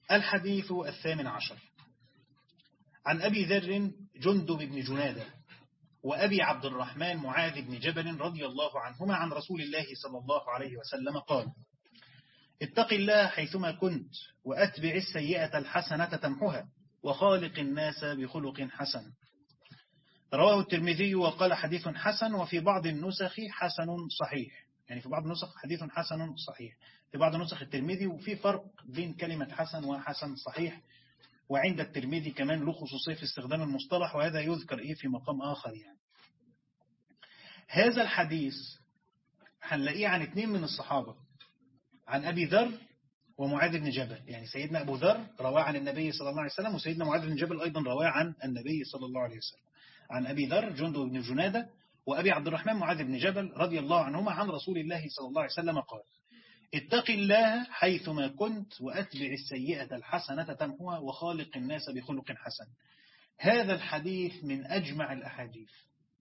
الحديث الثامن عشر عن أبي ذر جندب بن جنادة وأبي عبد الرحمن معاذ بن جبل رضي الله عنهما عن رسول الله صلى الله عليه وسلم قال اتق الله حيثما كنت وأتبع السيئة الحسنة تمحها وخالق الناس بخلق حسن رواه الترمذي وقال حديث حسن وفي بعض النسخ حسن صحيح يعني في بعض النسخ حديث حسن صحيح في بعض النسخ الترمذي وفي فرق بين كلمة حسن وحسن صحيح وعند الترمذي كمان له خصوصية في استخدام المصطلح وهذا يذكر إيه في مقام آخر يعني هذا الحديث هنلاقيه عن اثنين من الصحابة عن أبي ذر ومعاذ بن جبل يعني سيدنا أبو ذر رواه عن النبي صلى الله عليه وسلم وسيدنا معاذ بن جبل أيضا رواه عن النبي صلى الله عليه وسلم عن أبي ذر جندب بن جنادة وأبي عبد الرحمن معاذ بن جبل رضي الله عنهما عن رسول الله صلى الله عليه وسلم قال اتق الله حيثما كنت وأتبع السيئة الحسنة تمحوها وخالق الناس بخلق حسن هذا الحديث من أجمع الأحاديث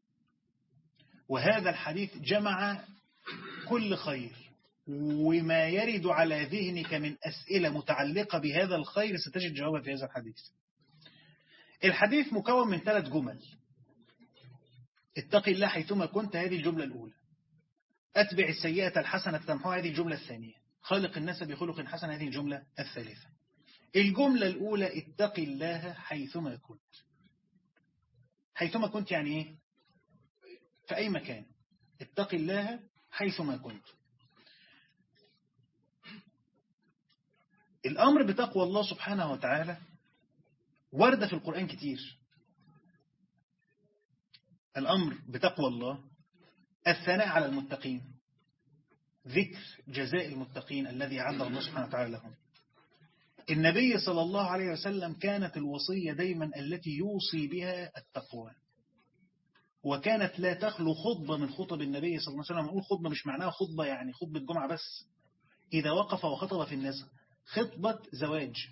وهذا الحديث جمع كل خير وما يرد على ذهنك من أسئلة متعلقة بهذا الخير ستجد جوابا في هذا الحديث الحديث مكون من ثلاث جمل اتق الله حيثما كنت هذه الجملة الأولى أتبع السيئة الحسنة تمحوها هذه الجملة الثانية خالق الناس بخلق حسن هذه الجملة الثالثة الجملة الأولى اتق الله حيثما كنت حيثما كنت يعني إيه في أي مكان اتق الله حيثما كنت الأمر بتقوى الله سبحانه وتعالى ورد في القرآن كتير الأمر بتقوى الله الثناء على المتقين ذكر جزاء المتقين الذي أعد الله سبحانه وتعالى لهم النبي صلى الله عليه وسلم كانت الوصية دايما التي يوصي بها التقوى وكانت لا تخلو خطبة من خطب النبي صلى الله عليه وسلم نقول خطبة مش معناها خطبة يعني خطبة جمعة بس إذا وقف وخطب في الناس خطبة زواج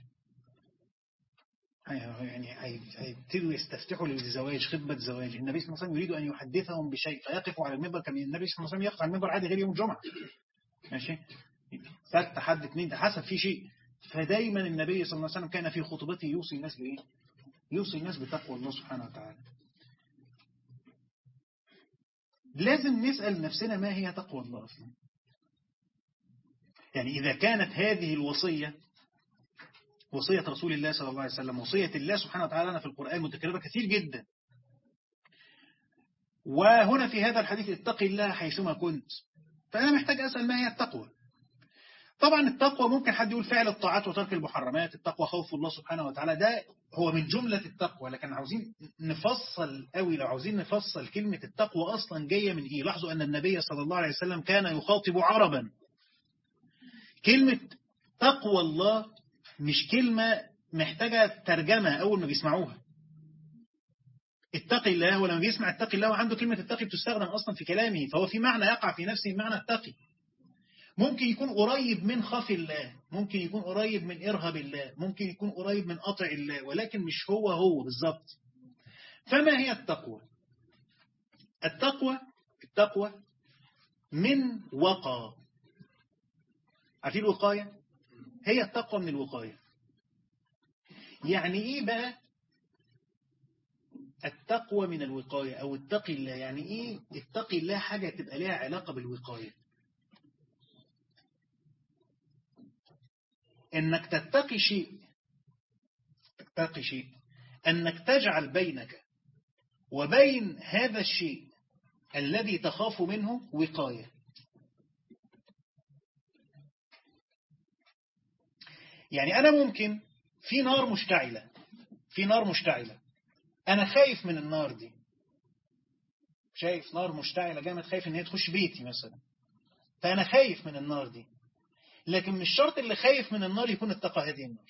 يعني هيبتدوا يستفتحوا للزواج خطبة زواج النبي صلى الله عليه وسلم يريد أن يحدثهم بشيء فيقف على المنبر كما النبي صلى الله عليه وسلم يقف على المنبر عادي غير يوم الجمعة ماشي ست حد اثنين حسب في شيء فدايما النبي صلى الله عليه وسلم كان في خطبته يوصي الناس بإيه يوصي الناس بتقوى الله سبحانه وتعالى لازم نسأل نفسنا ما هي تقوى الله أصلا يعني إذا كانت هذه الوصية وصية رسول الله صلى الله عليه وسلم وصية الله سبحانه وتعالى في القرآن متكررة كثير جدا وهنا في هذا الحديث اتق الله حيثما كنت فأنا محتاج أسأل ما هي التقوى طبعا التقوى ممكن حد يقول فعل الطاعات وترك المحرمات التقوى خوف الله سبحانه وتعالى ده هو من جملة التقوى لكن عاوزين نفصل قوي لو عاوزين نفصل كلمة التقوى أصلا جاية من إيه لاحظوا أن النبي صلى الله عليه وسلم كان يخاطب عربا كلمة تقوى الله مش كلمة محتاجة ترجمة أول ما بيسمعوها اتقي الله ولما بيسمع اتقي الله وعنده كلمة اتقي بتستخدم أصلا في كلامه فهو في معنى يقع في نفسه معنى اتقي ممكن يكون قريب من خف الله ممكن يكون قريب من إرهب الله ممكن يكون قريب من قطع الله ولكن مش هو هو بالظبط فما هي التقوى التقوى التقوى من وقى عارفين الوقاية هي التقوى من الوقاية يعني ايه بقى التقوى من الوقاية او اتقي الله يعني ايه اتقي الله حاجة تبقى لها علاقة بالوقاية انك تتقي شيء تتقي شيء انك تجعل بينك وبين هذا الشيء الذي تخاف منه وقاية يعني أنا ممكن في نار مشتعلة في نار مشتعلة أنا خايف من النار دي شايف نار مشتعلة جامد خايف إن هي تخش بيتي مثلا فأنا خايف من النار دي لكن مش شرط اللي خايف من النار يكون اتقى هذه النار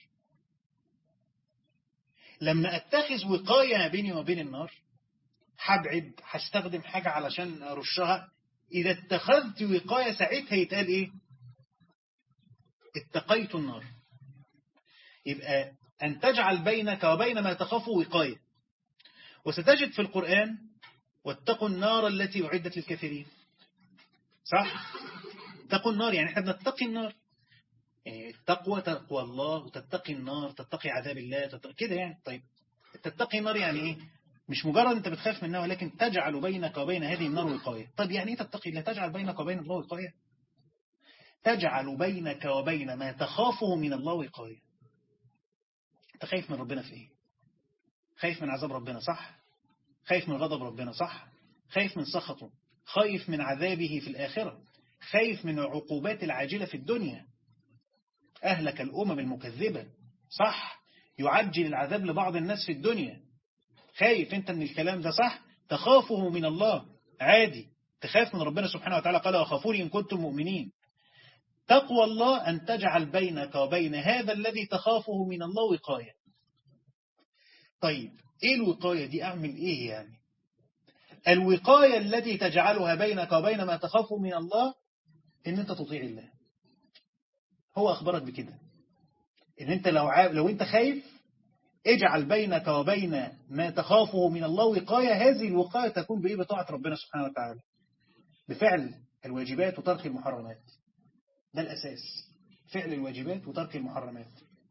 لما اتخذ وقاية ما بيني وبين النار هبعد هستخدم حاجة علشان أرشها إذا اتخذت وقاية ساعتها يتقال إيه اتقيت النار يبقى أن تجعل بينك وبين ما تخاف وقاية وستجد في القرآن واتقوا النار التي أعدت للكافرين صح؟ اتقوا النار يعني احنا بنتقي النار يعني التقوى تقوى الله وتتقي النار تتقي عذاب الله تتقي كده يعني طيب تتقي النار يعني ايه مش مجرد انت بتخاف منها ولكن تجعل بينك وبين هذه النار وقاية طيب يعني ايه تتقي الله تجعل بينك وبين الله وقاية تجعل بينك وبين ما تخافه من الله وقاية انت خايف من ربنا في ايه خايف من عذاب ربنا صح خايف من غضب ربنا صح خايف من سخطه خايف من عذابه في الآخرة خايف من العقوبات العاجلة في الدنيا أهلك الأمم المكذبة صح يعجل العذاب لبعض الناس في الدنيا خايف انت من الكلام ده صح تخافه من الله عادي تخاف من ربنا سبحانه وتعالى قال وخافوني إن كنتم مؤمنين تقوى الله أن تجعل بينك وبين هذا الذي تخافه من الله وقاية طيب إيه الوقاية دي أعمل إيه يعني الوقاية التي تجعلها بينك وبين ما تخافه من الله إن أنت تطيع الله هو أخبرك بكده إن أنت لو, عاب لو أنت خايف اجعل بينك وبين ما تخافه من الله وقاية هذه الوقاية تكون بإيه بطاعة ربنا سبحانه وتعالى بفعل الواجبات وترك المحرمات ده الأساس فعل الواجبات وترك المحرمات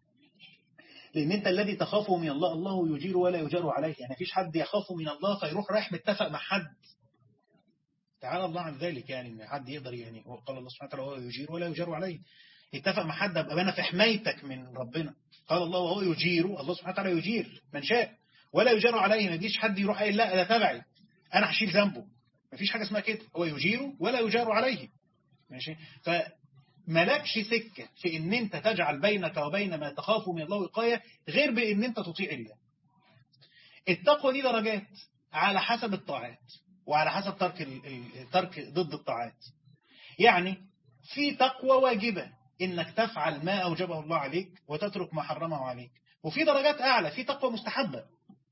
لأن أنت الذي تخافه من الله الله يجير ولا يجار عليه يعني فيش حد يخافه من الله فيروح رايح متفق مع حد تعالى الله عن ذلك يعني ان حد يقدر يعني قال الله سبحانه وتعالى هو يجير ولا يجار عليه يتفق مع حد ابقى انا في حمايتك من ربنا قال الله وهو يجير الله سبحانه وتعالى يجير من شاء ولا يجار عليه ما يجيش حد يروح قايل لا ده تبعي انا هشيل ذنبه ما فيش حاجه اسمها كده هو يجير ولا يجار عليه ماشي فملكش سكه في ان انت تجعل بينك وبين ما تخاف من الله وقايه غير بان انت تطيع الله التقوى دي درجات على حسب الطاعات وعلى حسب ترك ترك ضد الطاعات يعني في تقوى واجبة إنك تفعل ما أوجبه الله عليك وتترك ما حرمه عليك وفي درجات أعلى في تقوى مستحبة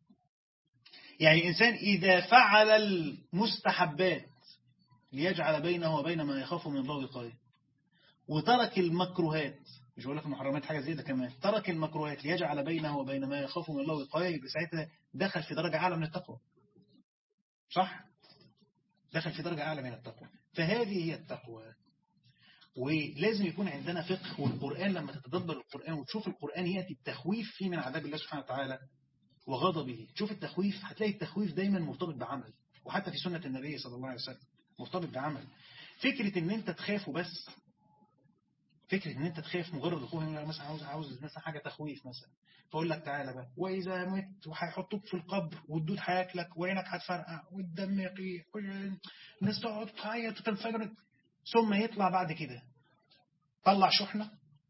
يعني الإنسان إذا فعل المستحبات ليجعل بينه وبين ما يخاف من الله وقاية وترك المكروهات مش بقول لك المحرمات حاجة زي ده كمان ترك المكروهات ليجعل بينه وبين ما يخاف من الله وقاية يبقى ساعتها دخل في درجة أعلى من التقوى صح؟ دخل في درجة أعلى من التقوى فهذه هي التقوى ولازم يكون عندنا فقه والقرآن لما تتدبر القرآن وتشوف القرآن يأتي التخويف فيه من عذاب الله سبحانه وتعالى وغضبه تشوف التخويف هتلاقي التخويف دايما مرتبط بعمل وحتى في سنة النبي صلى الله عليه وسلم مرتبط بعمل فكرة ان انت تخاف وبس فكرة ان انت تخاف مجرد الخوف مثلا عاوز عاوز مثلا حاجة تخويف مثلا فاقول لك تعالى بقى واذا مت وهيحطوك في القبر والدود هياكلك وعينك هتفرقع والدم يقيح الناس تقعد تعيط وتنفجر ثم يطلع بعد كده طلع شحنة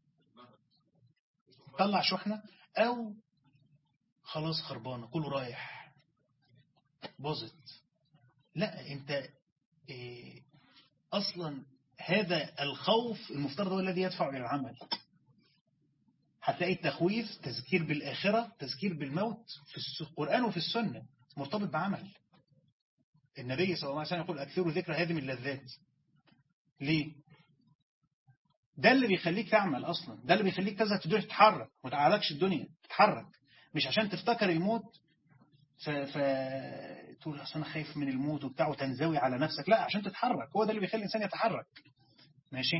طلع شحنة او خلاص خربانة كله رايح باظت لا انت إيه اصلا هذا الخوف المفترض هو الذي يدفع إلى العمل هتلاقي التخويف تذكير بالآخرة تذكير بالموت في القرآن وفي السنة مرتبط بعمل النبي صلى الله عليه وسلم يقول أكثروا ذكر هذه من اللذات ليه؟ ده اللي بيخليك تعمل أصلا ده اللي بيخليك تزهد تدور تتحرك ما تعالكش الدنيا تتحرك مش عشان تفتكر الموت ف... ف... تقول اصل انا خايف من الموت وبتاع وتنزوي على نفسك لا عشان تتحرك هو ده اللي بيخلي الانسان يتحرك ماشي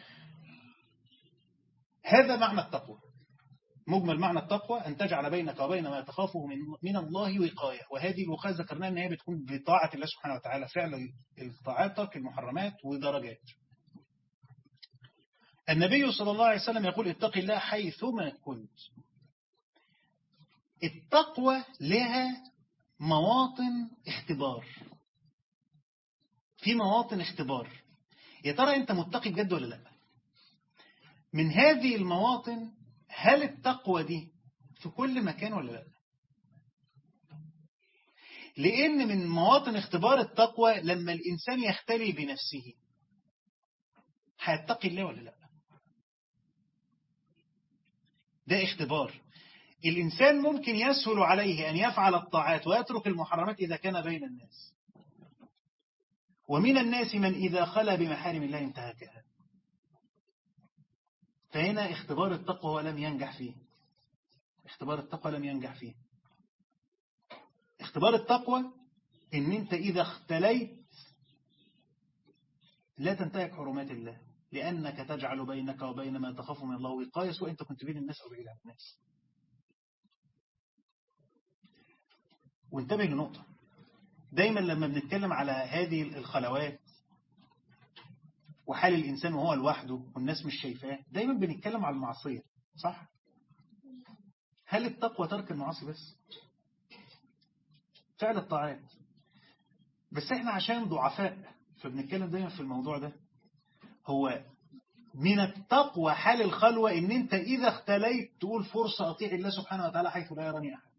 هذا معنى التقوى مجمل معنى التقوى أن تجعل بينك وبين ما تخافه من, من الله وقاية وهذه الوقاية ذكرنا أن هي بتكون بطاعة الله سبحانه وتعالى فعل الطاعات ترك المحرمات ودرجات النبي صلى الله عليه وسلم يقول اتق الله حيثما كنت التقوى لها مواطن اختبار في مواطن اختبار يا ترى انت متقي بجد ولا لا من هذه المواطن هل التقوى دي في كل مكان ولا لا لأن من مواطن اختبار التقوى لما الإنسان يختلي بنفسه هيتقي الله ولا لا ده اختبار الإنسان ممكن يسهل عليه أن يفعل الطاعات ويترك المحرمات إذا كان بين الناس ومن الناس من إذا خلى بمحارم الله انتهكها فهنا اختبار التقوى ولم ينجح فيه اختبار التقوى لم ينجح فيه اختبار التقوى ان انت اذا اختليت لا تنتهك حرمات الله لأنك تجعل بينك وبين ما تخاف من الله وقاية سواء أنت كنت بين الناس أو بعيد عن الناس وانتبه لنقطة دايما لما بنتكلم على هذه الخلوات وحال الإنسان وهو لوحده والناس مش شايفاه دايما بنتكلم على المعصية صح؟ هل التقوى ترك المعاصي بس؟ فعل الطاعات بس احنا عشان ضعفاء فبنتكلم دايما في الموضوع ده هو من التقوى حال الخلوة ان انت اذا اختليت تقول فرصة اطيع الله سبحانه وتعالى حيث لا يراني احد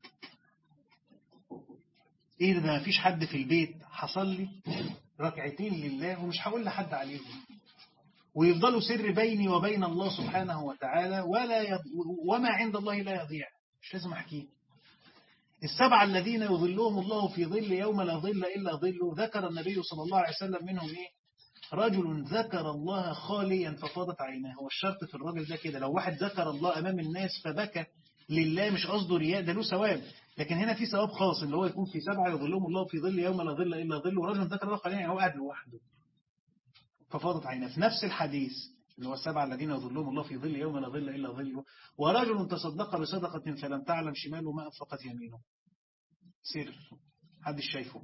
ايه ده ما فيش حد في البيت حصل لي ركعتين لله ومش هقول لحد عليهم ويفضلوا سر بيني وبين الله سبحانه وتعالى ولا يض... وما عند الله لا يضيع مش لازم احكيه السبعة الذين يظلهم الله في ظل يوم لا ظل إلا ظله ذكر النبي صلى الله عليه وسلم منهم إيه رجل ذكر الله خاليا ففاضت عيناه هو الشرط في الراجل ده كده لو واحد ذكر الله أمام الناس فبكى لله مش قصده رياء ده له ثواب لكن هنا في ثواب خاص اللي هو يكون في سبعة يظلهم الله في ظل يوم لا ظل إلا ظله ورجل ذكر الله خاليا هو قاعد لوحده ففاضت عيناه في نفس الحديث اللي هو السبعة الذين يظلهم الله في ظل يوم لا ظل إلا ظله ورجل تصدق بصدقة فلم تعلم شماله ما أنفقت يمينه سر محدش شايفه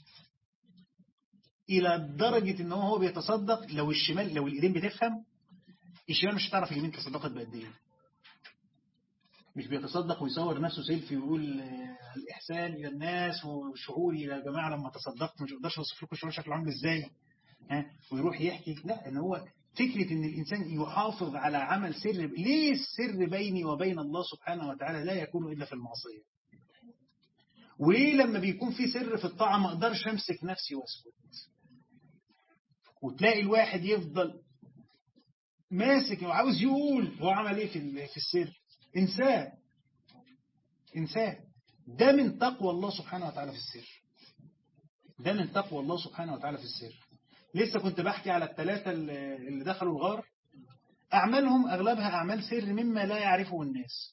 إلى درجة إن هو بيتصدق لو الشمال لو الإيدين بتفهم الشمال مش هتعرف اليمين تصدقت بقد إيه مش بيتصدق ويصور نفسه سيلفي ويقول الإحسان إلى الناس وشعوري يا جماعة لما تصدقت مش أقدرش أوصف لكم شعور شكله عامل إزاي ها ويروح يحكي لا إن هو فكرة إن الإنسان يحافظ على عمل سر ليه السر بيني وبين الله سبحانه وتعالى لا يكون إلا في المعصية وليه لما بيكون في سر في الطاعة ما أقدرش أمسك نفسي وأسكت وتلاقي الواحد يفضل ماسك وعاوز يقول هو عمل ايه في في السر انساه انساه ده من تقوى الله سبحانه وتعالى في السر ده من تقوى الله سبحانه وتعالى في السر لسه كنت بحكي على الثلاثة اللي دخلوا الغار أعمالهم أغلبها أعمال سر مما لا يعرفه الناس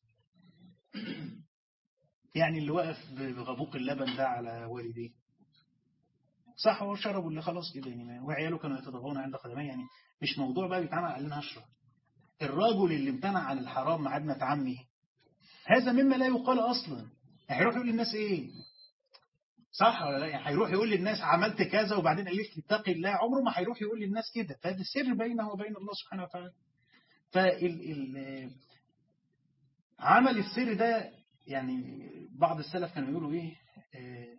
يعني اللي وقف بغبوق اللبن ده على والديه صح هو شربوا اللي خلاص كده يعني وعياله كانوا يتضغون عند قدميه يعني مش موضوع بقى بيتعمل قال لنا هشرب الرجل اللي امتنع عن الحرام مع ابنة عمه هذا مما لا يقال اصلا هيروح يقول للناس ايه صح ولا لا يعني هيروح يقول للناس عملت كذا وبعدين قالت لي اتقي الله عمره ما هيروح يقول للناس كده فهذا سر بينه وبين الله سبحانه وتعالى فال ال... عمل السر ده يعني بعض السلف كانوا يقولوا ايه آه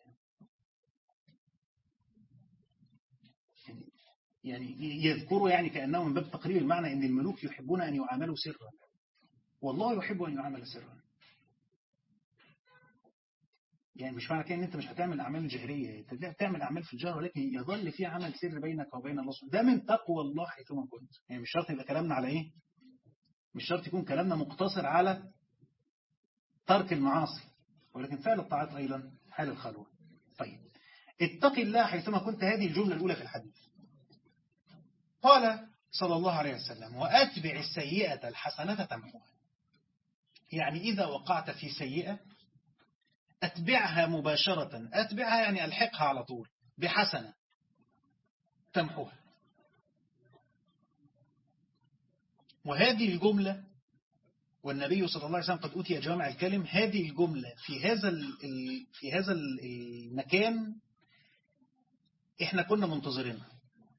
يعني يذكروا يعني كأنه من باب تقرير المعنى أن الملوك يحبون أن يعاملوا سرا والله يحب أن يعامل سرا يعني مش معنى كده ان انت مش هتعمل اعمال جهريه انت تعمل اعمال في الجهر ولكن يظل في عمل سر بينك وبين الله ده من تقوى الله حيثما كنت يعني مش شرط يبقى كلامنا على ايه مش شرط يكون كلامنا مقتصر على ترك المعاصي ولكن فعل الطاعات ايضا حال الخلوه طيب اتق الله حيثما كنت هذه الجمله الاولى في الحديث قال صلى الله عليه وسلم وأتبع السيئة الحسنة تمحوها يعني إذا وقعت في سيئة أتبعها مباشرة أتبعها يعني ألحقها على طول بحسنة تمحوها وهذه الجملة والنبي صلى الله عليه وسلم قد أوتي جامع الكلم هذه الجملة في هذا في هذا المكان احنا كنا منتظرينها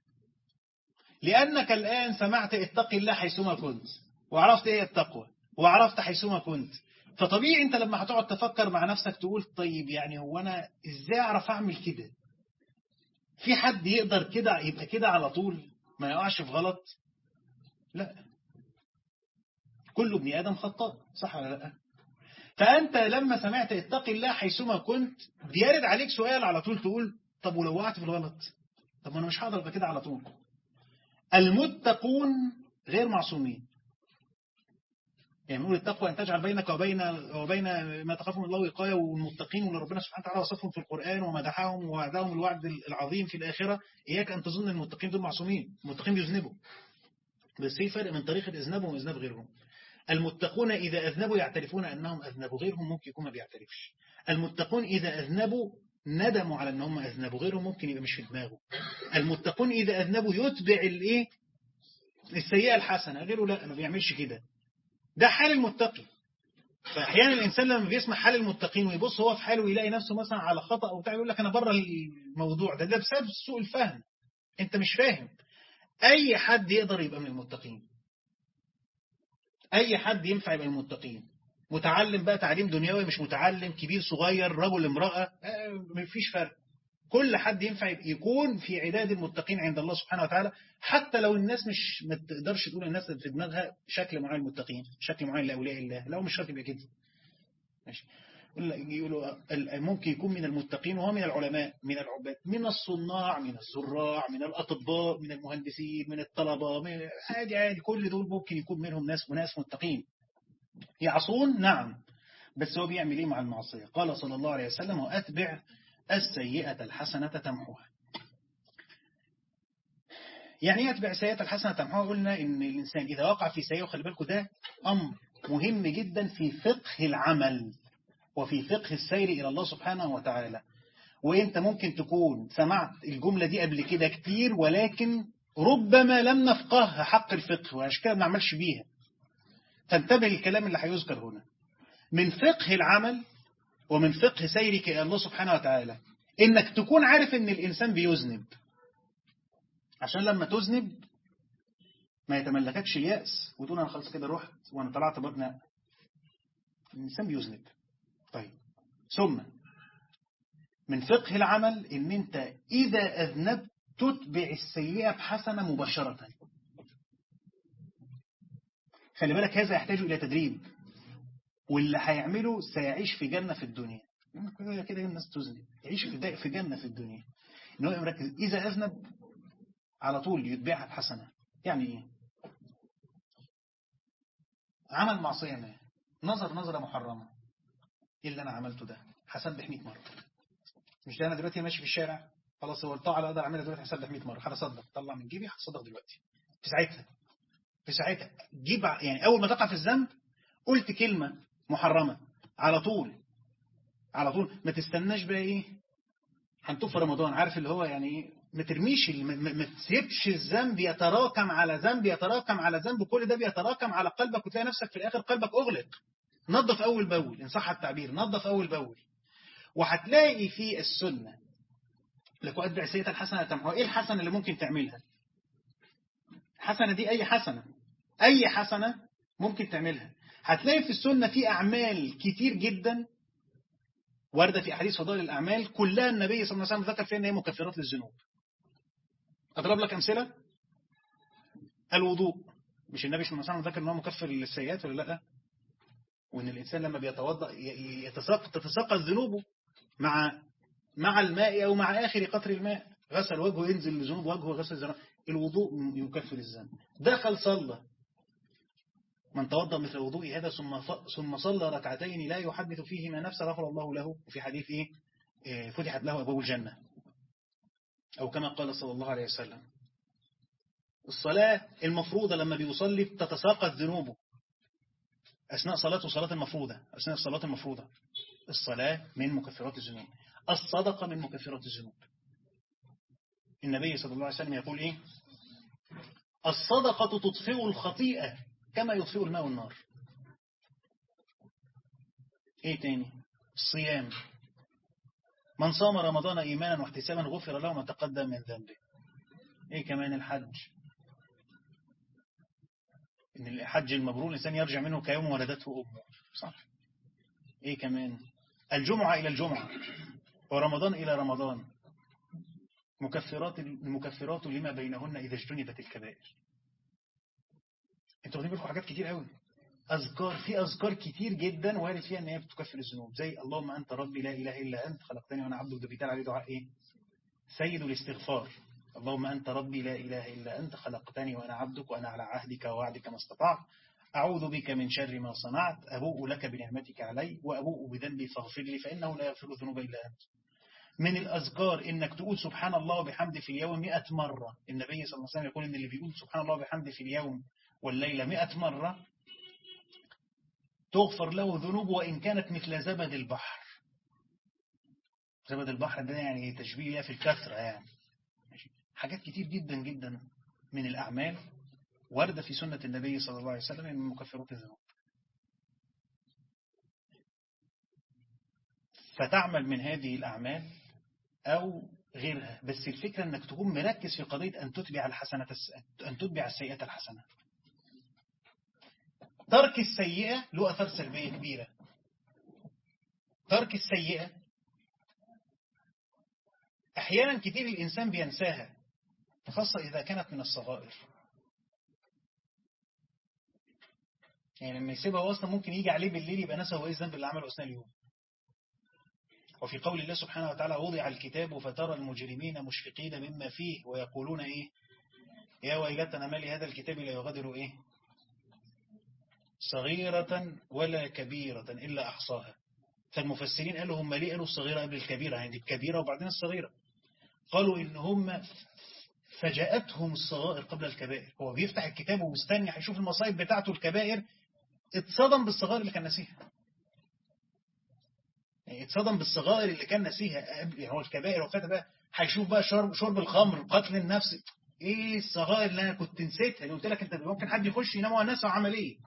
لأنك الآن سمعت اتق الله حيثما كنت وعرفت ايه التقوى وعرفت حيثما كنت فطبيعي انت لما هتقعد تفكر مع نفسك تقول طيب يعني هو انا ازاي اعرف اعمل كده في حد يقدر كده يبقى كده على طول ما يقعش في غلط لا كل ابن ادم خطاء صح ولا لا فانت لما سمعت اتق الله حيثما كنت بيرد عليك سؤال على طول تقول طب ولو وقعت في الغلط طب انا مش هقدر ابقى كده على طول المتقون غير معصومين يعني نقول التقوى أن تجعل بينك وبين وبين ما تخاف من الله وقاية والمتقين واللي ربنا سبحانه وتعالى وصفهم في القرآن ومدحهم ووعدهم الوعد العظيم في الآخرة إياك أن تظن المتقين دول معصومين المتقين بيذنبوا بس في فرق من طريقة إذنابهم وإذناب غيرهم المتقون إذا أذنبوا يعترفون أنهم أذنبوا غيرهم ممكن يكون ما بيعترفش المتقون إذا أذنبوا ندموا على أنهم أذنبوا غيرهم ممكن يبقى مش في دماغه المتقون إذا أذنبوا يتبع الإيه السيئة الحسنة غيره لا ما بيعملش كده ده حال المتقي فأحيانا الإنسان لما بيسمع حال المتقين ويبص هو في حاله ويلاقي نفسه مثلا على خطأ أو بتاع يقول لك أنا بره الموضوع ده ده بسبب سوء الفهم أنت مش فاهم أي حد يقدر يبقى من المتقين أي حد ينفع يبقى من المتقين متعلم بقى تعليم دنيوي مش متعلم كبير صغير رجل امرأة مفيش فرق كل حد ينفع يكون في عداد المتقين عند الله سبحانه وتعالى حتى لو الناس مش ما تقدرش تقول الناس في دماغها شكل معين المتقين شكل معين لأولياء الله لو مش شرط يبقى كده ماشي يقولوا ممكن يكون من المتقين وهو من العلماء من العباد من الصناع من الزراع من الأطباء من المهندسين من الطلبة من عادي عادي كل دول ممكن يكون منهم ناس وناس متقين يعصون نعم بس هو بيعمل ايه مع المعصية قال صلى الله عليه وسلم وأتبع السيئة الحسنة تمحوها يعني ايه أتبع السيئة الحسنة تمحوها قلنا إن الإنسان إذا وقع في سيئة وخلي بالكم ده أمر مهم جدا في فقه العمل وفي فقه السير إلى الله سبحانه وتعالى وإنت ممكن تكون سمعت الجملة دي قبل كده كتير ولكن ربما لم نفقهها حق الفقه وعشان كده ما نعملش بيها فانتبه الكلام اللي هيذكر هنا من فقه العمل ومن فقه سيرك إلى الله سبحانه وتعالى إنك تكون عارف إن الإنسان بيذنب عشان لما تذنب ما يتملككش اليأس وتقول أنا خلاص كده رحت وأنا طلعت بطن الإنسان بيذنب طيب ثم من فقه العمل إن أنت إذا أذنبت تتبع السيئة بحسنة مباشرة خلي بالك هذا يحتاج إلى تدريب واللي هيعمله سيعيش في جنة في الدنيا كده كده الناس تذنب يعيش في في جنة في الدنيا إن هو مركز إذا أذنب على طول يتبعها بحسنة يعني إيه عمل معصية ما نظر نظرة محرمة إيه اللي أنا عملته ده هسبح 100 مرة مش ده أنا دلوقتي ماشي في الشارع خلاص هو الطاعة اللي أقدر أعملها دلوقتي هسبح 100 مرة هتصدق طلع من جيبي هتصدق دلوقتي في ساعتها في ساعتها جيب يعني أول ما تقع في الذنب قلت كلمة محرمة على طول على طول ما تستناش بقى ايه هنطوف في رمضان عارف اللي هو يعني ايه ما ترميش ما تسيبش الذنب يتراكم على ذنب يتراكم على ذنب كل ده بيتراكم على قلبك وتلاقي نفسك في الاخر قلبك اغلق نظف اول باول ان صح التعبير نظف اول باول وهتلاقي في السنه لك اتبع سيئه الحسنه تمحوها ايه الحسنه اللي ممكن تعملها الحسنه دي اي حسنه اي حسنه ممكن تعملها هتلاقي في السنة في أعمال كتير جدا واردة في أحاديث فضائل الأعمال كلها النبي صلى الله عليه وسلم ذكر فيها أن هي مكفرات للذنوب أضرب لك أمثلة الوضوء مش النبي صلى الله عليه وسلم ذكر أنه مكفر للسيئات ولا لا وأن الإنسان لما بيتوضأ يتساقط تتساقط ذنوبه مع مع الماء أو مع آخر قطر الماء غسل وجهه ينزل لذنوب وجهه غسل ذنوب الوضوء يكفر الذنب دخل صلى من توضأ مثل وضوء هذا ثم ثم صلى ركعتين لا يحدث فيهما نفسه غفر الله له وفي حديث إيه؟, إيه فتحت له أبواب الجنة أو كما قال صلى الله عليه وسلم الصلاة المفروضة لما بيصلي تتساقط ذنوبه أثناء صلاته صلاة المفروضة أثناء الصلاة المفروضة الصلاة من مكفرات الذنوب الصدقة من مكفرات الذنوب النبي صلى الله عليه وسلم يقول إيه الصدقة تطفئ الخطيئة كما يطفئ الماء النار ايه تاني الصيام من صام رمضان ايمانا واحتسابا غفر له ما تقدم من ذنبه ايه كمان الحج ان الحج المبرور الانسان يرجع منه كيوم ولدته امه صح ايه كمان الجمعة الى الجمعة ورمضان الى رمضان مكفرات المكفرات لما بينهن اذا اجتنبت الكبائر انتوا واخدين بالكم حاجات كتير قوي أذكار في أذكار كتير جدا وارد فيها ان هي بتكفر الذنوب زي اللهم أنت ربي لا إله إلا أنت خلقتني وأنا عبدك ده بيتقال عليه دعاء إيه سيد الاستغفار اللهم أنت ربي لا إله إلا أنت خلقتني وأنا عبدك وأنا على عهدك ووعدك ما استطعت أعوذ بك من شر ما صنعت أبوء لك بنعمتك علي وأبوء بذنبي فاغفر لي فإنه لا يغفر الذنوب إلا أنت من الأذكار إنك تقول سبحان الله وبحمده في اليوم 100 مرة النبي صلى الله عليه وسلم يقول إن اللي بيقول سبحان الله وبحمده في اليوم والليلة مئة مرة تغفر له ذنوب وإن كانت مثل زبد البحر زبد البحر ده يعني تشبيه في الكثرة يعني حاجات كتير جدا جدا من الأعمال وردة في سنة النبي صلى الله عليه وسلم من مكفرات الذنوب فتعمل من هذه الأعمال أو غيرها بس الفكرة أنك تكون مركز في قضية أن تتبع الحسنة أن تتبع السيئة الحسنة ترك السيئة له أثر سلبية كبيرة ترك السيئة أحيانا كتير الإنسان بينساها خاصة إذا كانت من الصغائر يعني لما يسيبها هو أصلا ممكن يجي عليه بالليل يبقى نسى هو إيه الذنب اللي عمله أثناء اليوم وفي قول الله سبحانه وتعالى وضع الكتاب فترى المجرمين مشفقين مما فيه ويقولون إيه يا ويلتنا ما لهذا الكتاب لا يغادر إيه صغيرة ولا كبيرة إلا أحصاها فالمفسرين قالوا هم ليه قالوا الصغيرة قبل الكبيرة يعني الكبيرة وبعدين الصغيرة قالوا إن هم فجاءتهم الصغائر قبل الكبائر هو بيفتح الكتاب ومستني هيشوف المصايب بتاعته الكبائر اتصدم بالصغائر اللي كان ناسيها يعني اتصدم بالصغائر اللي كان ناسيها يعني هو الكبائر وفات بقى هيشوف بقى شرب, شرب الخمر قتل النفس ايه الصغائر اللي انا كنت نسيتها اللي قلت لك انت ممكن حد يخش ينام وهو ناسه وعمل ايه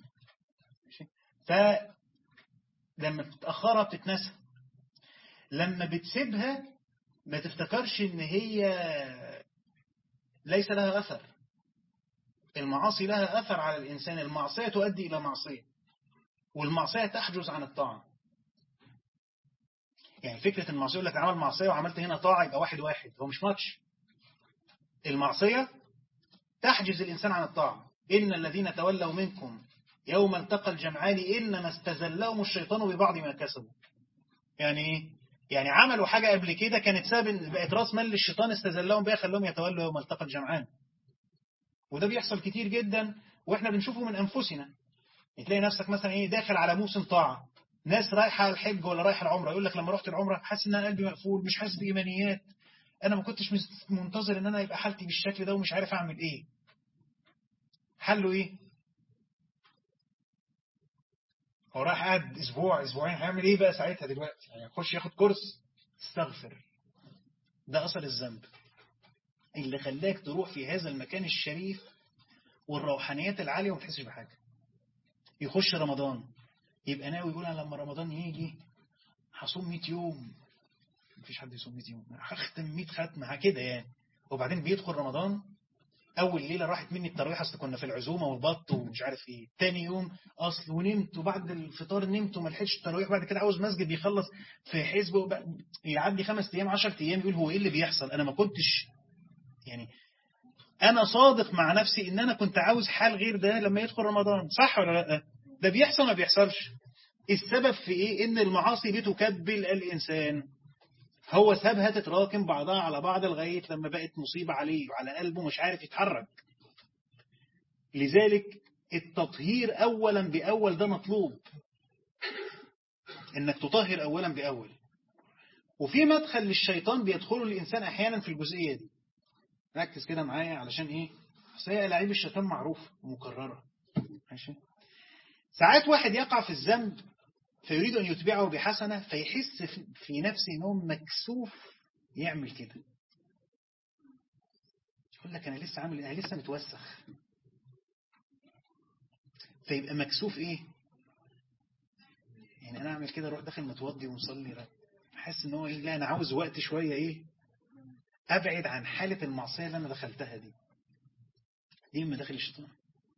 ف لما بتتأخرها بتتنسى لما بتسيبها ما تفتكرش ان هي ليس لها أثر المعاصي لها أثر على الإنسان المعصية تؤدي إلى معصية والمعصية تحجز عن الطاعة يعني فكرة المعصية يقول لك عمل معصية وعملت هنا طاعة يبقى واحد واحد هو مش ماتش المعصية تحجز الإنسان عن الطاعة إن الذين تولوا منكم يوم التقى الجمعان إنما استزلهم الشيطان ببعض ما كسبوا يعني ايه يعني عملوا حاجة قبل كده كانت سبب بقت راس مال للشيطان استزلهم بها خلوهم يتولوا يوم التقى الجمعان وده بيحصل كتير جدا واحنا بنشوفه من أنفسنا تلاقي نفسك مثلا ايه داخل على موسم طاعة ناس رايحة الحج ولا رايحة العمرة يقول لك لما رحت العمرة حاسس ان انا قلبي مقفول مش حاسس بإيمانيات انا ما كنتش منتظر ان انا يبقى حالتي بالشكل ده ومش عارف اعمل ايه حله ايه هو راح قاعد اسبوع اسبوعين هيعمل ايه بقى ساعتها دلوقتي يعني يخش ياخد كورس استغفر ده اثر الذنب اللي خلاك تروح في هذا المكان الشريف والروحانيات العالية وما تحسش بحاجة يخش رمضان يبقى ناوي يقول انا لما رمضان يجي هصوم 100 يوم مفيش حد يصوم 100 يوم هختم 100 ختمه كده يعني وبعدين بيدخل رمضان اول ليله راحت مني التراويح اصل كنا في العزومه والبط ومش عارف ايه تاني يوم اصل ونمت وبعد الفطار نمت وما لحقتش التراويح بعد كده عاوز مسجد يخلص في حزب يعدي خمس ايام 10 ايام يقول هو ايه اللي بيحصل انا ما كنتش يعني انا صادق مع نفسي ان انا كنت عاوز حال غير ده لما يدخل رمضان صح ولا لا ده بيحصل ما بيحصلش السبب في ايه ان المعاصي بتكبل الانسان هو سابها تتراكم بعضها على بعض لغاية لما بقت مصيبة عليه وعلى قلبه مش عارف يتحرك لذلك التطهير أولا بأول ده مطلوب إنك تطهر أولا بأول وفي مدخل للشيطان بيدخله الإنسان أحيانا في الجزئية دي ركز كده معايا علشان إيه سيئة لعيب الشيطان معروف ومكررة ماشي ساعات واحد يقع في الذنب فيريد أن يتبعه بحسنة فيحس في نفسه أنه مكسوف يعمل كده يقول لك أنا لسه عامل أنا لسه متوسخ فيبقى مكسوف إيه يعني أنا أعمل كده أروح داخل متوضي ومصلي أحس إن هو إيه لا أنا عاوز وقت شوية إيه أبعد عن حالة المعصية اللي أنا دخلتها دي دي من داخل الشيطان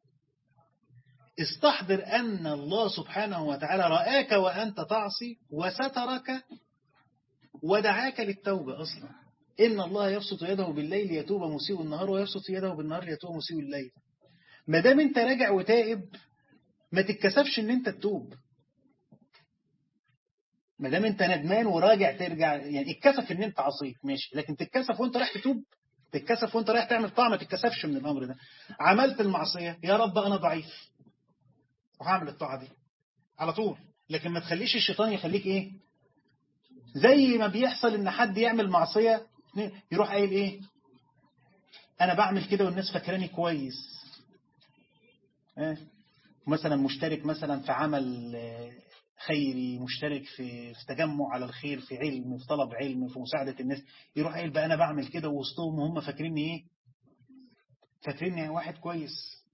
استحضر أن الله سبحانه وتعالى رآك وأنت تعصي وسترك ودعاك للتوبة أصلا إن الله يبسط يده بالليل يتوب مسيء النهار ويبسط يده بالنهار يتوب مسيء الليل ما دام انت راجع وتائب ما تتكسفش ان انت تتوب ما دام انت ندمان وراجع ترجع يعني اتكسف ان انت عصيت ماشي لكن تتكسف وانت رايح تتوب تتكسف وانت رايح تعمل طاعه ما تتكسفش من الامر ده عملت المعصيه يا رب انا ضعيف وهعمل الطاعة دي على طول لكن ما تخليش الشيطان يخليك ايه زي ما بيحصل ان حد يعمل معصية يروح قايل ايه انا بعمل كده والناس فاكراني كويس إيه؟ مثلا مشترك مثلا في عمل خيري مشترك في في تجمع على الخير في علم في طلب علم في مساعدة الناس يروح قايل بقى انا بعمل كده وسطهم وهم فاكريني ايه فاكريني واحد كويس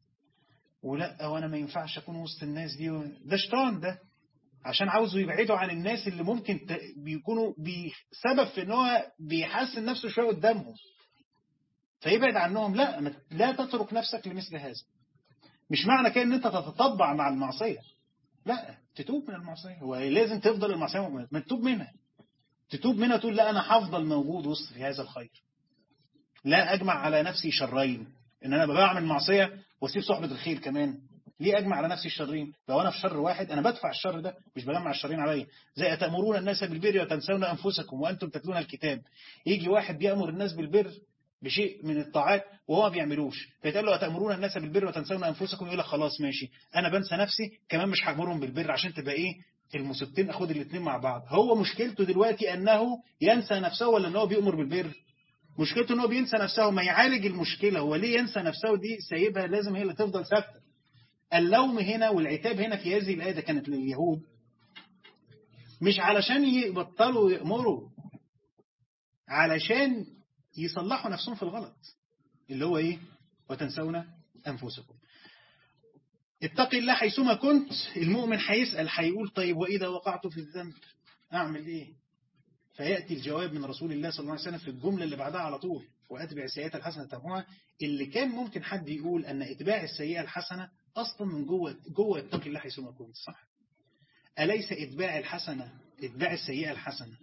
ولا وانا ما ينفعش اكون وسط الناس دي ده شيطان ده عشان عاوزه يبعدوا عن الناس اللي ممكن بيكونوا بسبب في ان هو بيحسن نفسه شويه قدامهم فيبعد عنهم لا لا تترك نفسك لمثل هذا مش معنى كده ان انت تتطبع مع المعصيه لا تتوب من المعصيه هو لازم تفضل المعصيه ما تتوب منها تتوب منها تقول لا انا هفضل موجود وسط في هذا الخير لا اجمع على نفسي شرين ان انا بعمل معصيه واسيب صحبه الخير كمان ليه اجمع على نفسي الشرين لو انا في شر واحد انا بدفع الشر ده مش بجمع الشرين عليا زي اتامرون الناس بالبر وتنسون انفسكم وانتم تتلون الكتاب يجي واحد بيامر الناس بالبر بشيء من الطاعات وهو ما بيعملوش فيتقال له أتأمرون الناس بالبر وتنسون أنفسكم يقول لك خلاص ماشي أنا بنسى نفسي كمان مش هأمرهم بالبر عشان تبقى إيه المصيبتين أخد الاثنين مع بعض هو مشكلته دلوقتي أنه ينسى نفسه ولا أنه بيأمر بالبر مشكلته أنه بينسى نفسه ما يعالج المشكلة هو ليه ينسى نفسه دي سايبها لازم هي اللي تفضل ثابته اللوم هنا والعتاب هنا في هذه الآية كانت لليهود مش علشان يبطلوا يأمروا علشان يصلحوا نفسهم في الغلط اللي هو ايه وتنسون أنفسكم اتقي الله حيثما كنت المؤمن هيسأل هيقول طيب وإذا وقعت في الذنب أعمل إيه فيأتي الجواب من رسول الله صلى الله عليه وسلم في الجملة اللي بعدها على طول وأتبع السيئات الحسنة تبعها اللي كان ممكن حد يقول أن إتباع السيئة الحسنة أصلا من جوه جوه اتقي الله حيثما كنت صح أليس إتباع الحسنة إتباع السيئة الحسنة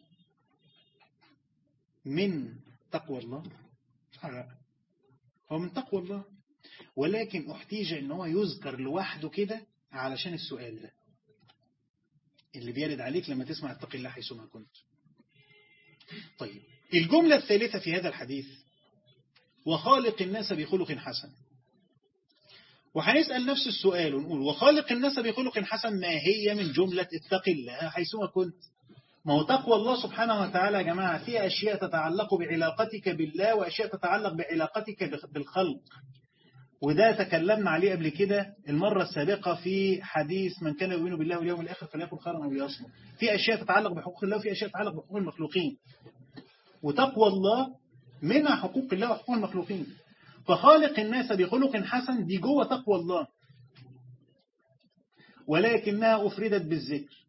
من تقوى الله لا هو من تقوى الله ولكن احتيج ان هو يذكر لوحده كده علشان السؤال ده اللي بيرد عليك لما تسمع اتق الله حيثما كنت طيب الجملة الثالثة في هذا الحديث وخالق الناس بخلق حسن وهنسأل نفس السؤال ونقول وخالق الناس بخلق حسن ما هي من جملة اتق الله حيثما كنت ما هو تقوى الله سبحانه وتعالى يا جماعة في أشياء تتعلق بعلاقتك بالله وأشياء تتعلق بعلاقتك بالخلق وده تكلمنا عليه قبل كده المرة السابقة في حديث من كان يؤمن بالله واليوم الآخر فليكن خيرا أو ليصمت في أشياء تتعلق بحقوق الله وفي أشياء تتعلق بحقوق المخلوقين وتقوى الله منها حقوق الله وحقوق المخلوقين فخالق الناس بخلق حسن دي جوه تقوى الله ولكنها أفردت بالذكر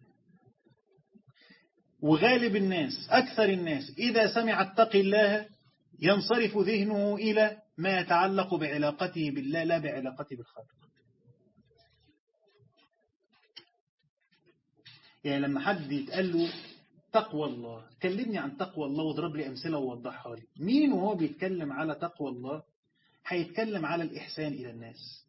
وغالب الناس أكثر الناس إذا سمع اتق الله ينصرف ذهنه إلى ما يتعلق بعلاقته بالله لا بعلاقته بالخلق يعني لما حد يتقال له تقوى الله كلمني عن تقوى الله واضرب لي أمثلة ووضحها لي مين وهو بيتكلم على تقوى الله هيتكلم على الإحسان إلى الناس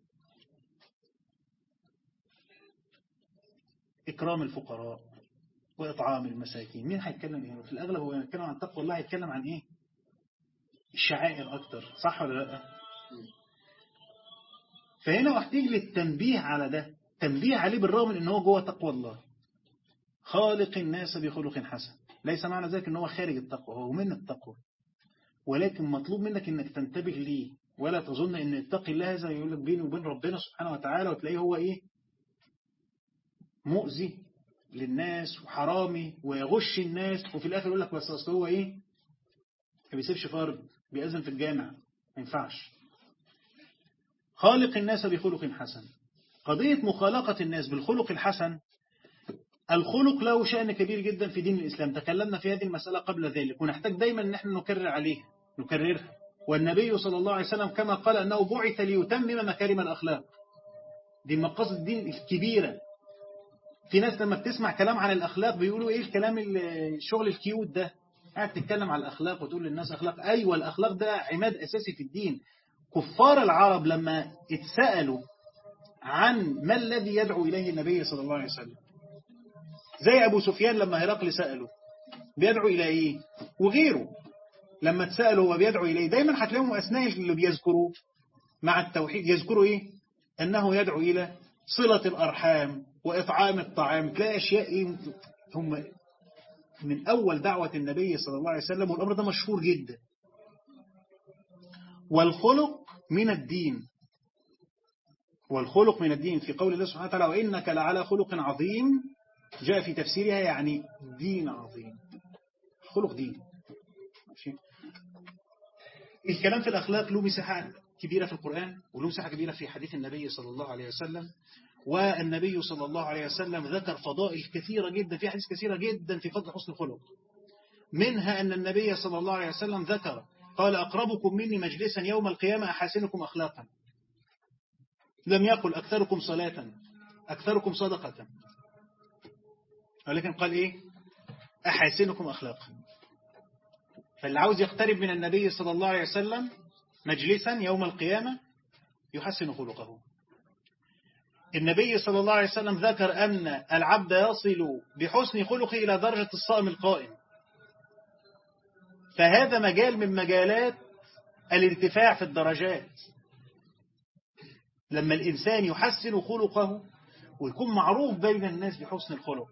إكرام الفقراء وإطعام المساكين مين هيتكلم إيه في الأغلب هو يتكلم عن تقوى الله هيتكلم عن إيه الشعائر أكتر صح ولا لا فهنا احتاج للتنبيه على ده تنبيه عليه بالرغم من ان هو جوه تقوى الله خالق الناس بخلق حسن ليس معنى ذلك ان هو خارج التقوى هو من التقوى ولكن مطلوب منك انك تنتبه ليه ولا تظن ان اتقي الله هذا يقول لك بيني وبين ربنا سبحانه وتعالى وتلاقيه هو ايه مؤذي للناس وحرامي ويغش الناس وفي الاخر يقول لك بس اصل هو ايه ما بيسيبش فرد بيأذن في الجامع ما ينفعش خالق الناس بخلق حسن قضية مخالقة الناس بالخلق الحسن الخلق له شأن كبير جدا في دين الإسلام تكلمنا في هذه المسألة قبل ذلك ونحتاج دايما أن احنا نكرر عليها نكررها والنبي صلى الله عليه وسلم كما قال أنه بعث ليتمم مكارم الأخلاق دي مقاصد الدين الكبيرة في ناس لما بتسمع كلام عن الأخلاق بيقولوا إيه الكلام الشغل الكيوت ده قاعد تتكلم على الأخلاق وتقول للناس أخلاق أيوة الأخلاق ده عماد أساسي في الدين كفار العرب لما اتسألوا عن ما الذي يدعو إليه النبي صلى الله عليه وسلم زي أبو سفيان لما هرقل سأله بيدعو إلى إيه وغيره لما تسألوا هو بيدعو إليه دايما هتلاقيهم أثناء اللي بيذكروا مع التوحيد يذكروا إيه أنه يدعو إلى صلة الأرحام وإطعام الطعام تلاقي أشياء إيه هم من أول دعوة النبي صلى الله عليه وسلم والأمر ده مشهور جدا والخلق من الدين والخلق من الدين في قول الله سبحانه وتعالى وإنك لعلى خلق عظيم جاء في تفسيرها يعني دين عظيم خلق دين ماشي الكلام في الأخلاق له مساحة كبيرة في القرآن وله مساحة كبيرة في حديث النبي صلى الله عليه وسلم والنبي صلى الله عليه وسلم ذكر فضائل كثيرة جدا في حديث كثيرة جدا في فضل حسن الخلق منها أن النبي صلى الله عليه وسلم ذكر قال أقربكم مني مجلسا يوم القيامة أحاسنكم أخلاقا لم يقل أكثركم صلاة أكثركم صدقة ولكن قال إيه أحاسنكم أخلاقا فاللي عاوز يقترب من النبي صلى الله عليه وسلم مجلسا يوم القيامة يحسن خلقه النبي صلى الله عليه وسلم ذكر أن العبد يصل بحسن خلقه إلى درجة الصائم القائم فهذا مجال من مجالات الارتفاع في الدرجات لما الإنسان يحسن خلقه ويكون معروف بين الناس بحسن الخلق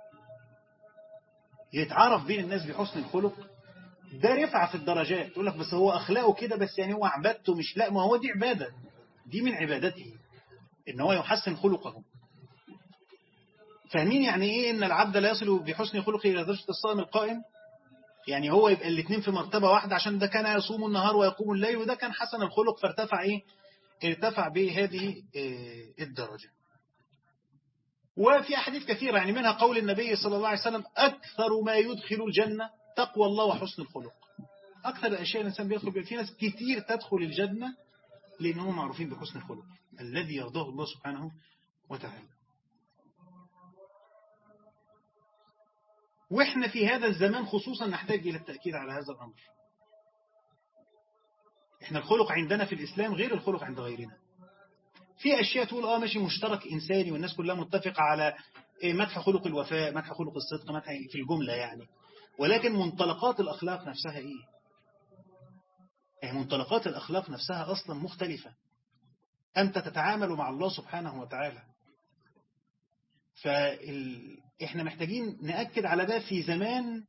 يتعرف بين الناس بحسن الخلق ده رفع في الدرجات تقول لك بس هو أخلاقه كده بس يعني هو عبادته مش لا ما هو دي عبادة دي من عبادته إن هو يحسن خلقه فاهمين يعني إيه إن العبد لا يصل بحسن خلقه إلى درجة الصائم القائم يعني هو يبقى الاثنين في مرتبة واحدة عشان ده كان يصوم النهار ويقوم الليل وده كان حسن الخلق فارتفع إيه ارتفع بهذه الدرجة وفي أحاديث كثيرة يعني منها قول النبي صلى الله عليه وسلم أكثر ما يدخل الجنة تقوى الله وحسن الخلق أكثر الأشياء الإنسان بيدخل في ناس كتير تدخل الجنة لأنهم معروفين بحسن الخلق الذي يرضاه الله سبحانه وتعالى وإحنا في هذا الزمان خصوصا نحتاج إلى التأكيد على هذا الأمر إحنا الخلق عندنا في الإسلام غير الخلق عند غيرنا في أشياء تقول آه ماشي مشترك إنساني والناس كلها متفقة على مدح خلق الوفاء مدح خلق الصدق مدح في الجملة يعني ولكن منطلقات الأخلاق نفسها إيه يعني منطلقات الأخلاق نفسها أصلا مختلفة أنت تتعامل مع الله سبحانه وتعالى فإحنا محتاجين نأكد على ده في زمان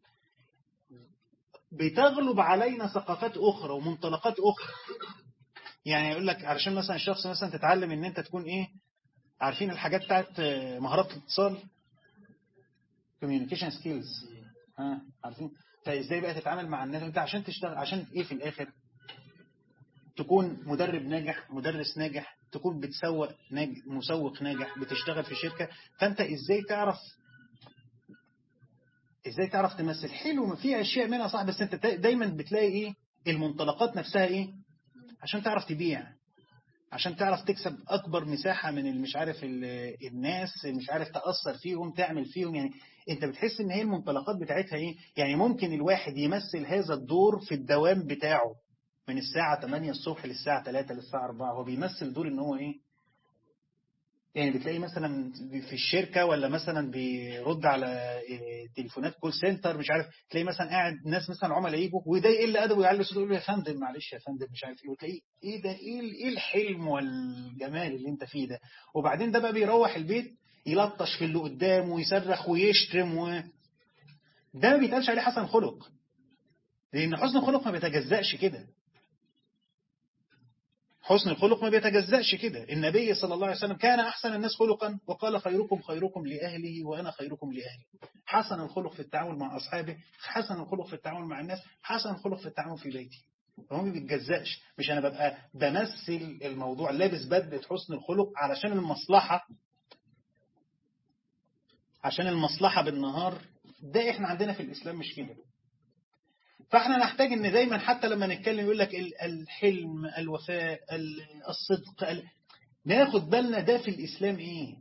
بتغلب علينا ثقافات أخرى ومنطلقات أخرى يعني يقول لك علشان مثلا الشخص مثلا تتعلم ان انت تكون ايه عارفين الحاجات بتاعت مهارات الاتصال communication skills ها عارفين فازاي بقى تتعامل مع الناس انت عشان تشتغل عشان ايه في الاخر تكون مدرب ناجح مدرس ناجح تكون بتسوق ناجح مسوق ناجح بتشتغل في شركة فانت ازاي تعرف ازاي تعرف تمثل حلو في اشياء منها صح بس انت دايما بتلاقي ايه المنطلقات نفسها ايه عشان تعرف تبيع عشان تعرف تكسب أكبر مساحة من مش عارف الناس مش عارف تأثر فيهم تعمل فيهم يعني انت بتحس ان هي المنطلقات بتاعتها ايه يعني ممكن الواحد يمثل هذا الدور في الدوام بتاعه من الساعة 8 الصبح للساعة 3 للساعة 4 هو بيمثل دور ان هو ايه يعني بتلاقي مثلا في الشركة ولا مثلا بيرد على تليفونات كول سنتر مش عارف تلاقي مثلا قاعد ناس مثلا عملاء يجوا وده يقل ادبه ويعلي صوته يقول له يا فندم معلش يا فندم مش عارف ايه وتلاقيه ايه ده ايه ايه الحلم والجمال اللي انت فيه ده وبعدين ده بقى بيروح البيت يلطش في اللي قدامه ويصرخ ويشتم و... ده ما بيتقالش عليه حسن خلق لان حسن الخلق ما بيتجزأش كده حسن الخلق ما بيتجزأش كده النبي صلى الله عليه وسلم كان أحسن الناس خلقا وقال خيركم خيركم لأهله وأنا خيركم لأهلي حسن الخلق في التعامل مع أصحابه حسن الخلق في التعامل مع الناس حسن الخلق في التعامل في بيتي فهو ما بيتجزأش مش أنا ببقى بمثل الموضوع لابس بدلة حسن الخلق علشان المصلحة عشان المصلحة بالنهار ده احنا عندنا في الإسلام مش كده فاحنا نحتاج ان دايما حتى لما نتكلم يقول لك الحلم الوفاء الصدق ال... ناخد بالنا ده في الإسلام ايه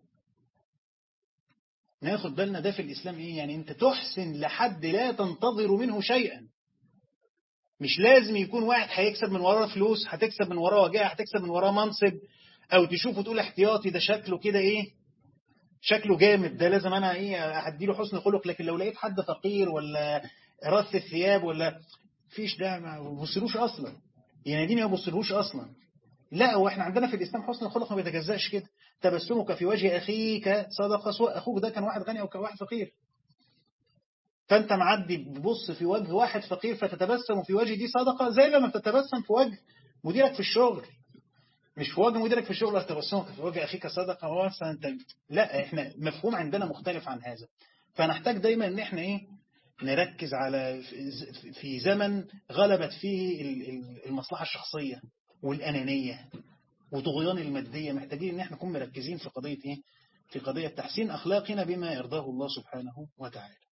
ناخد بالنا ده في الإسلام ايه يعني انت تحسن لحد لا تنتظر منه شيئا مش لازم يكون واحد هيكسب من وراه فلوس هتكسب من وراه وجاء هتكسب من وراه منصب او تشوفه تقول احتياطي ده شكله كده ايه شكله جامد ده لازم انا ايه هديله حسن خلق لكن لو لقيت حد فقير ولا رث الثياب ولا فيش ده ما ببصلوش اصلا يناديني ما ببصلوش اصلا لا هو احنا عندنا في الاسلام حسن الخلق ما بيتجزاش كده تبسمك في وجه اخيك صدقه سواء اخوك ده كان واحد غني او كان واحد فقير فانت معدي ببص في وجه واحد فقير فتتبسم في وجه دي صدقه زي لما تتبسم في وجه مديرك في الشغل مش في وجه مديرك في الشغل تبسمك في وجه اخيك صدقه هو مثلا انت لا احنا مفهوم عندنا مختلف عن هذا فنحتاج دايما ان احنا ايه نركز على في زمن غلبت فيه المصلحة الشخصية والأنانية وطغيان المادية محتاجين ان احنا نكون مركزين في قضية ايه في قضية تحسين أخلاقنا بما يرضاه الله سبحانه وتعالى